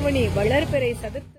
மணி வளர்பிறை சதுர்த்தி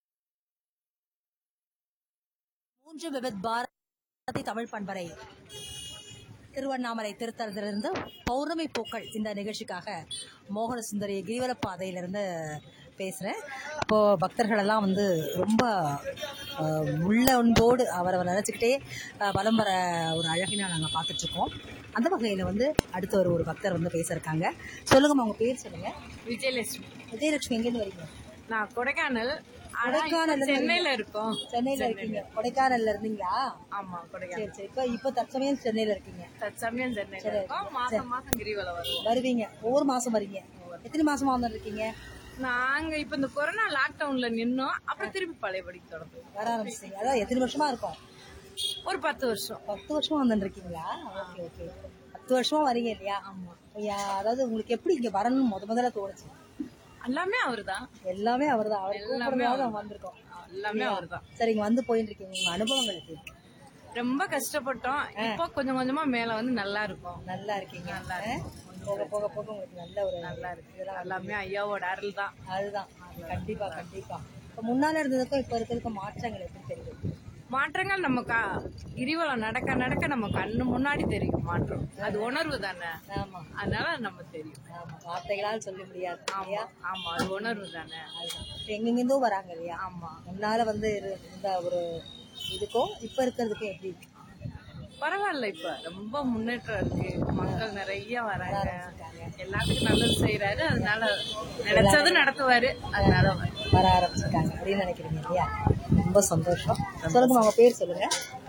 மூன்று விபத் பாரதி தமிழ் பண்பறை திருவண்ணாமலை திருத்தலத்திலிருந்து பௌர்ணமி பூக்கள் இந்த நிகழ்ச்சிக்காக மோகன சுந்தரி கிரிவல பாதையிலிருந்து பேசுகிறேன் இப்போ பக்தர்கள் எல்லாம் வந்து ரொம்ப அஹ், உள்ள அன்போடு அவரை நினச்சிக்கிட்டே வலம் வர ஒரு அழகினா நாங்கள் பார்த்துட்ருக்கோம் அந்த வகையில் வந்து அடுத்து ஒரு ஒரு பக்தர் வந்து பேச இருக்காங்க சொல்லுங்கம்மா உங்கள் பேர் சொல்லுங்கள் விஜயலட்சுமி விஜயலட்சுமி எங்கேருந்து வரீங்க நான் கொடைக்கானல் ஆனா கொடைக்கானல்ல இப்ப சென்னையில இருக்கோம் சென்னையில் இருக்கீங்க கொடைக்கானல்ல இருந்தீங்களா ஆமா கொடைக்கானல் சரி சரி இப்போ இப்போ தற்சமயம் சென்னையில் இருக்கீங்க தற்சமயம் சென்னையில இருக்கோம் மாசம் மாசம் கிரிவலம் வருவோம் வருவீங்க ஒவ்வொரு மாசம் வரீங்க எத்தனை மாசமா வந்துட்டு இருக்கீங்க நாங்க இப்ப இந்த கொரோனா லாக்டவுன்ல நின்னோம் அப்புறம் திருப்பி பழையபடிக்கு தொடர்ந்து வர ஆரம்பிச்சிங்க அதான் எத்தனை வருஷமா இருக்கும் ஒரு பத்து வருஷம் பத்து வருஷமா வந்துட்டு இருக்கீங்களா ஓகே ஓகே பத்து வருஷமா வரீங்க இல்லையா ஆமா அதாவது உங்களுக்கு எப்படி இங்க வரணும்னு முத முதல்ல தோணுச்சு எல்லாமே அவர்தான் எல்லாமே அவர் தான் அவர் எல்லாமே கூப்பிடுறதுனால நம்ம வந்திருக்கோம் எல்லாமே அவர்தான் சரி இங்க வந்து போயிட்டு இருக்கீங்க உங்க அனுபவங்கள் எப்படி இருக்கு? ரொம்ப கஷ்டப்பட்டோம் இப்போ கொஞ்சம் கொஞ்சமா மேல வந்து நல்லா இருக்கும் நல்லா இருக்கீங்க ஆ? போக போக போக உங்களுக்கு நல்ல ஒரு நல்லா இருக்கு எல்லாமே ஐயாவோட அருள் தான் அதுதான் அது கண்டிப்பா கண்டிப்பா இப்ப முன்னால இருந்ததுக்கும் இப்ப இருக்கிறதுக்கும் மாற்றங்கள் எப்படி தெரியுது மாற்றங்கள் நம்ம கா- கிரிவலம் நடக்க நடக்க நம்ம கண்ணு முன்னாடி தெரியும் மாற்றம் அது உணர்வு தானே ஆமா அதனால நம்ம தெரியும் ஆமா வார்த்தைகளால் சொல்ல முடியாது இல்லையா ஆமா அது உணர்வு தானே அதுதான் இப்ப எங்கெங்கிருந்தோ வராங்க இல்லையா ஆமா முன்னால வந்து இரு- இந்த ஒரு இதுக்கும் இப்ப இருக்கிறதுக்கும் எப்படி இருக்கு பரவாயில்ல இப்ப ரொம்ப முன்னேற்றம் இருக்கு மக்கள் நிறைய வராங்க எல்லாத்துக்கும் நல்லது செய்யறாரு அதனால நினைச்சது நடத்துவாரு அதனால வர- வர ஆரம்பிச்சிருக்காங்க அப்படின்னு நினைக்கிறீங்க இல்லையா ரொம்ப சந்தோஷம் சொல்லுங்க உங்க பேர் சொல்லுங்க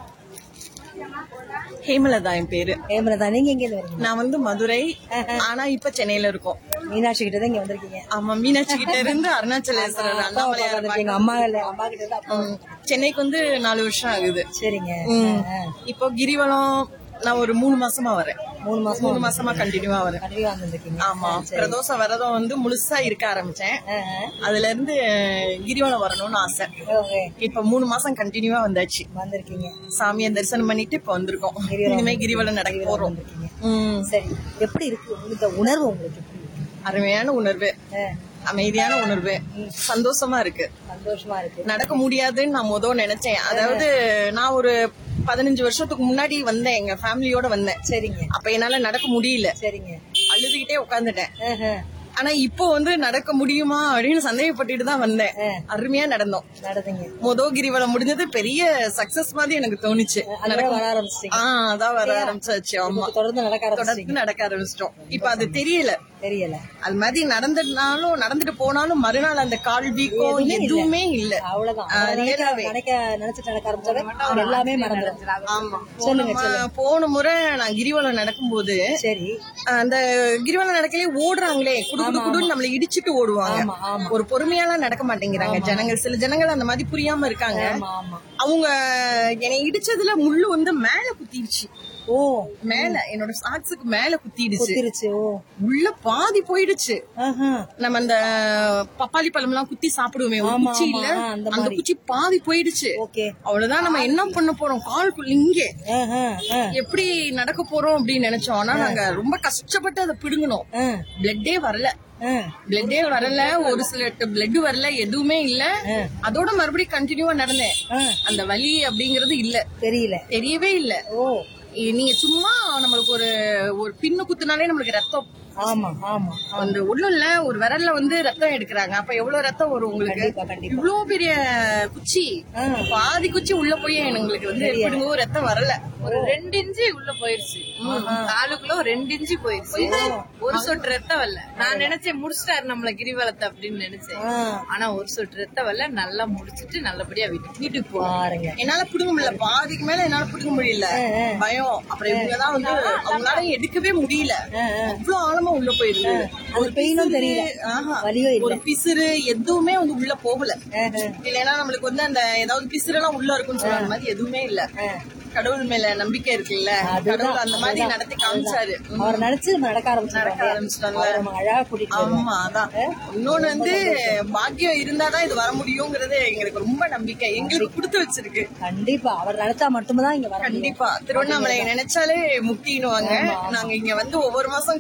ஹேமலதா என் பேரு ஹேமலதா நீங்க எங்க இருந்து வரீங்க நான் வந்து மதுரை ஆனா இப்ப சென்னையில இருக்கோம் மீனாட்சி கிட்ட தான் இங்க வந்திருக்கீங்க ஆமா மீனாட்சி கிட்ட இருந்து அருணாச்சலேஸ்வரர் அப்பாவை அண்ணாமலையார் பார்க்க அம்மா இல்ல அம்மா கிட்ட இருந்து அப்பா ம். சென்னைக்கு வந்து நாலு வருஷம் ஆகுது சரிங்க ம். ஆ, இப்போ கிரிவலம் நான் ஒரு மூணு மாசமா வரேன் மூணு மாசமா மூணு மாசமா கண்டினியூவா வரேன் கண்டிப்பா வந்திருக்கீங்க ஆமா பிரதோஷ விரதம் வந்து முழுசா இருக்க ஆரம்பிச்சேன் ஆ, அதுல இருந்து கிரிவலம் வரணும்னு ஆசை ஆ. ஓகே இப்ப மூணு மாசம் கண்டினியூவா வந்தாச்சு வந்திருக்கீங்க சாமியை தரிசனம் பண்ணிட்டு இப்ப வந்திருக்கோம் இனிமே கிரிவலம் நடக்க போறோம் வந்திருக்கீங்க ம். சரி எப்படி இருக்கு இந்த உணர்வு உங்களுக்கு எப்படி இருக்கு? அருமையான உணர்வு ஆ, அமைதியான உணர்வு சந்தோஷமா இருக்கு சந்தோஷமா இருக்கு நடக்க முடியாதுன்னு நான் முத நினைச்சேன் அதாவது நான் ஒரு பதினஞ்சு வருஷத்துக்கு முன்னாடி வந்தேன் எங்க ஃபேமிலியோட வந்தேன் சரிங்க அப்ப என்னால நடக்க முடியல சரிங்க அழுதுகிட்டே உட்காந்துட்டேன் ஆஹா, ஆனா இப்போ வந்து நடக்க முடியுமா அப்படின்னு சந்தேகப்பட்டுட்டு தான் வந்தேன் அருமையா நடந்தோம் நடந்தீங்க மொத கிரிவலம் முடிஞ்சது பெரிய சக்சஸ் மாதிரி எனக்கு தோணுச்சு அதோட வர ஆரம்பிச்சிட்டீங்க ஆஹ் அதான் வர ஆரம்பிச்சாச்சு ஆமா தொடர்ந்து நடக்க ஆரம்பிச்சிட்டீங்க தொடர்ந்து நடக்க ஆரம்பிச்சிட்டோம் இப்ப அது தெரியல தெரியல அது மாதிரி நடந்துனாலும் நடந்துட்டு போனாலும் மறுநாள் அந்த கால் வீக்கம் எதுவுமே இல்ல அவ்வளவுதான் அதை நினைக்க நினைக்க நினைச்சிட்டு நடக்க ஆரம்பிச்சாவே எல்லாமே மறந்துடும் ஆமா போன போன முறை நான் கிரிவலம் நடக்கும்போது சரி அந்த கிரிவலம் நடக்கலே ஓடுறாங்களே குடு குடு குடுன்னு நம்மள இடிச்சிட்டு ஓடுவாங்க ஆமா ஆமா ஒரு பொறுமையாலாம் நடக்க மாட்டேங்கிறாங்க ஜனங்கள் சில ஜனங்கள் அந்த மாதிரி புரியாம இருக்காங்க ஆமா ஆமா அவங்க என்னை இடிச்சதுல முள்ளு வந்து மேல குத்திடுச்சு ஓ மேல என்னோட சாக்ஸுக்கு மேல குத்திடுச்சு குத்திருச்சு ஓ உள்ள பாதி போயிடுச்சு ஆஹா நம்ம அந்த பப்பாளி பழம் எல்லாம் குத்தி சாப்பிடுவோமே ஒரு ஆமா, குச்சி ஆமா, இல்ல ஆ, அந்த அந்த குச்சி பாதி போயிடுச்சு ஓகே அவ்வளவுதான் நம்ம என்ன பண்ண போறோம் காலுக்குள்ள இங்கே ஆஹா ஆ, எப்படி நடக்க போறோம் அப்படின்னு நினைச்சோம் ஆனா நாங்க ரொம்ப கஷ்டப்பட்டு அதை பிடுங்கணும் ஆ, பிளட்டே வரல ஆ. பிளட்டே வரல ஒரு சில பிளட் வரல எதுவுமே இல்ல அதோட மறுபடியும் கண்டினியூவா நடந்தேன் ஆ. அந்த வலி அப்படிங்கறது இல்ல தெரியல தெரியவே இல்ல ஓ நீங்க சும்மா நம்மளுக்கு ஒரு ஒரு பின்னு குத்துனாலே நம்மளுக்கு ரத்தம் ஆமா ஆமா அந்த ஒண்ணும் இல்ல ஒரு விரல்ல வந்து ரத்தம் எடுக்கிறாங்க அப்ப எவ்வளவு ரத்தம் வரும் உங்களுக்கு கண்டிப்பா கண்டிப்பா இவ்வளவு பெரிய குச்சி ஆ. பாதி குச்சி உள்ள போய் எங்களுக்கு வந்து எப்படிங்கோ ரத்தம் வரல ஒரு ரெண்டு இன்ச்சு உள்ள போயிருச்சு காலுக்குள்ள ஒரு ரெண்டு இன்ச்சு போயிருச்சு ஒரு சொட்டு ரத்தம் வரல நான் நினைச்சேன் முடிச்சிட்டாரு நம்மள கிரிவலத்தை அப்படின்னு நினைச்சேன் ஆ, ஆனா ஒரு சொட்டு ரத்தம் வரல நல்லா முடிச்சிட்டு நல்லபடியா வீட்டுக்கு வீட்டுக்கு போ பாருங்க என்னால புடுங்க முடியல பாதிக்கு மேல என்னால புடுங்க முடியல பயம் அப்புறம் இவங்கதான் வந்து அவங்களால எடுக்கவே முடியல அவ்வளவு ஆழமா உள்ள போயிருக்கு அது பெயினும் தெரியல ஆஹா. வலியும் இல்ல ஒரு பிசுறு எதுவுமே வந்து உள்ள போகல இல்லைன்னா நம்மளுக்கு வந்து அந்த ஏதாவது பிசுறு எல்லாம் உள்ள இருக்குன்னு சொல்ற மாதிரி எதுவுமே இல்ல கடவுள் மேல நம்பிக்கை இருக்குல்ல கடவுள் அந்த மாதிரி நடத்தி காமிச்சாரு அவர் நினைச்சு நம்ம நடக்க நடக்க ஆரம்பிச்சிருக்கோம் ஆரம்பிச்சிட்டாங்க நம்ம அழகா கூட்டிட்டு வருவோம். ஆமா அதான் இன்னொன்னு வந்து பாக்கியம் இருந்தாதான் இது வர முடியுங்கிறது எங்களுக்கு ரொம்ப நம்பிக்கை எங்களுக்கு கொடுத்து வச்சிருக்கு கண்டிப்பா அவர் நினைச்சா மட்டும்தான் இங்க வர முடியும் கண்டிப்பா திருவண்ணாமலை நினைச்சாலே முக்தின்னுவாங்க நாங்க இங்க வந்து ஒவ்வொரு மாசம்